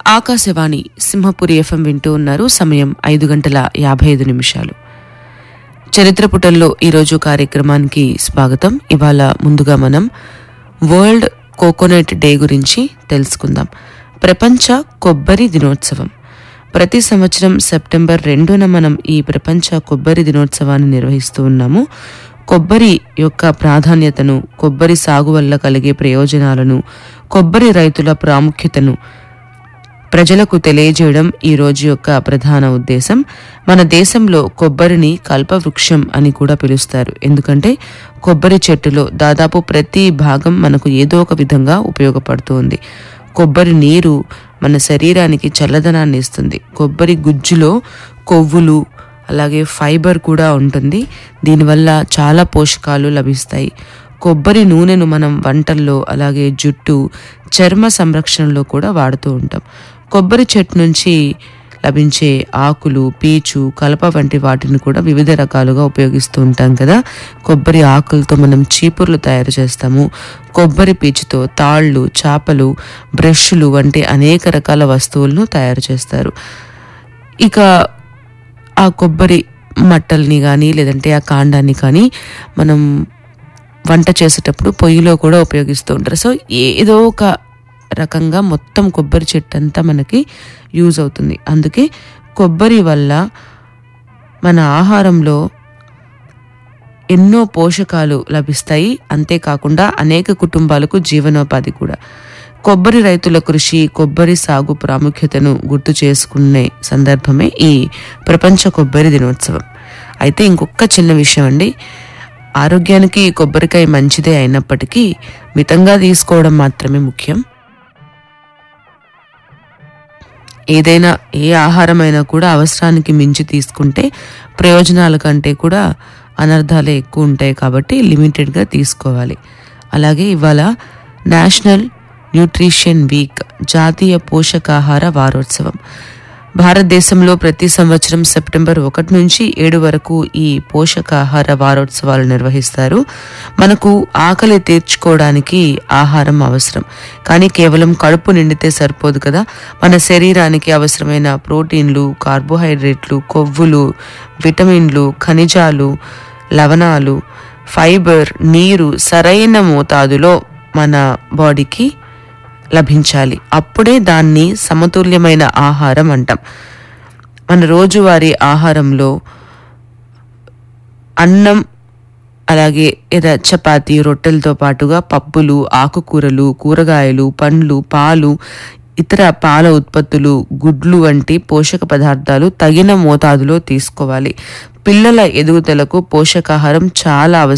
Akashvani Simhapuri FM వింటూ ఉన్నారు సమయం ఐదు గంటల యాభై ఐదు నిమిషాలు చరిత్ర పుటల్లో ఈరోజు కార్యక్రమానికి స్వాగతం ఇవాళ ముందుగా మనం వరల్డ్ కోకోనట్ డే గురించి తెలుసుకుందాం ప్రపంచ కొబ్బరి దినోత్సవం ప్రతి సంవత్సరం సెప్టెంబర్ రెండున మనం ఈ ప్రపంచ కొబ్బరి దినోత్సవాన్ని నిర్వహిస్తూ ఉన్నాము కొబ్బరి యొక్క ప్రాధాన్యతను కొబ్బరి సాగు వల్ల కలిగే ప్రయోజనాలను కొబ్బరి రైతుల ప్రాముఖ్యతను ప్రజలకు తెలియజేయడం ఈ రోజు యొక్క ప్రధాన ఉద్దేశం మన దేశంలో కొబ్బరిని కల్పవృక్షం అని కూడా పిలుస్తారు ఎందుకంటే కొబ్బరి చెట్టులో దాదాపు ప్రతి భాగం మనకు ఏదో ఒక విధంగా ఉపయోగపడుతుంది కొబ్బరి నీరు మన శరీరానికి చల్లదనాన్ని ఇస్తుంది కొబ్బరి గుజ్జులో కొవ్వులు అలాగే ఫైబర్ కూడా ఉంటుంది దీనివల్ల చాలా పోషకాలు లభిస్తాయి కొబ్బరి నూనెను మనం వంటల్లో అలాగే జుట్టు చర్మ సంరక్షణలో కూడా వాడుతూ ఉంటాం కొబ్బరి చెట్టు నుంచి లభించే ఆకులు పీచు కలప వంటి వాటిని కూడా వివిధ రకాలుగా ఉపయోగిస్తూ ఉంటాం కదా కొబ్బరి ఆకులతో మనం చీపుర్లు తయారు చేస్తాము కొబ్బరి పీచుతో తాళ్ళు చాపలు బ్రష్లు వంటి అనేక రకాల వస్తువులను తయారు చేస్తారు ఇక ఆ కొబ్బరి మట్టల్ని కానీ లేదంటే ఆ కాండాన్ని కానీ మనం వంట చేసేటప్పుడు పొయ్యిలో కూడా ఉపయోగిస్తూ ఉంటారు సో ఏదో ఒక రకంగా మొత్తం కొబ్బరి చెట్టు అంతా మనకి యూజ్ అవుతుంది అందుకే కొబ్బరి వల్ల మన ఆహారంలో ఎన్నో పోషకాలు లభిస్తాయి అంతేకాకుండా అనేక కుటుంబాలకు జీవనోపాధి కూడా కొబ్బరి రైతుల కృషి కొబ్బరి సాగు ప్రాముఖ్యతను గుర్తు చేసుకునే సందర్భమే ఈ ప్రపంచ కొబ్బరి దినోత్సవం అయితే ఇంకొక చిన్న విషయం అండి ఆరోగ్యానికి కొబ్బరికాయ మంచిదే అయినప్పటికీ మితంగా తీసుకోవడం మాత్రమే ముఖ్యం ఏదైనా ఏ ఆహారమైనా కూడా అవసరానికి మించి తీసుకుంటే ప్రయోజనాల కంటే కూడా అనర్థాలే ఎక్కువ ఉంటాయి కాబట్టి లిమిటెడ్గా తీసుకోవాలి అలాగే ఇవాళ నేషనల్ న్యూట్రిషన్ వీక్ జాతీయ పోషకాహార వారోత్సవం భారతదేశంలో ప్రతి సంవత్సరం సెప్టెంబర్ ఒకటి నుంచి ఏడు వరకు ఈ పోషకాహార వారోత్సవాలు నిర్వహిస్తారు మనకు ఆకలి తీర్చుకోవడానికి ఆహారం అవసరం కానీ కేవలం కడుపు నిండితే సరిపోదు కదా మన శరీరానికి అవసరమైన ప్రోటీన్లు కార్బోహైడ్రేట్లు కొవ్వులు విటమిన్లు ఖనిజాలు లవణాలు ఫైబర్ నీరు సరైన మోతాదులో మన బాడీకి లభించాలి అప్పుడే దాన్ని సమతుల్యమైన ఆహారం అంటాం మన రోజువారీ ఆహారంలో అన్నం అలాగే ఏదో చపాతి రొట్టెలతో పాటుగా పప్పులు ఆకుకూరలు కూరగాయలు పండ్లు పాలు ఇతర పాల ఉత్పత్తులు గుడ్లు వంటి పోషక పదార్థాలు తగిన మోతాదులో తీసుకోవాలి పిల్లల ఎదుగుదలకు పోషకాహారం చాలా అవసరం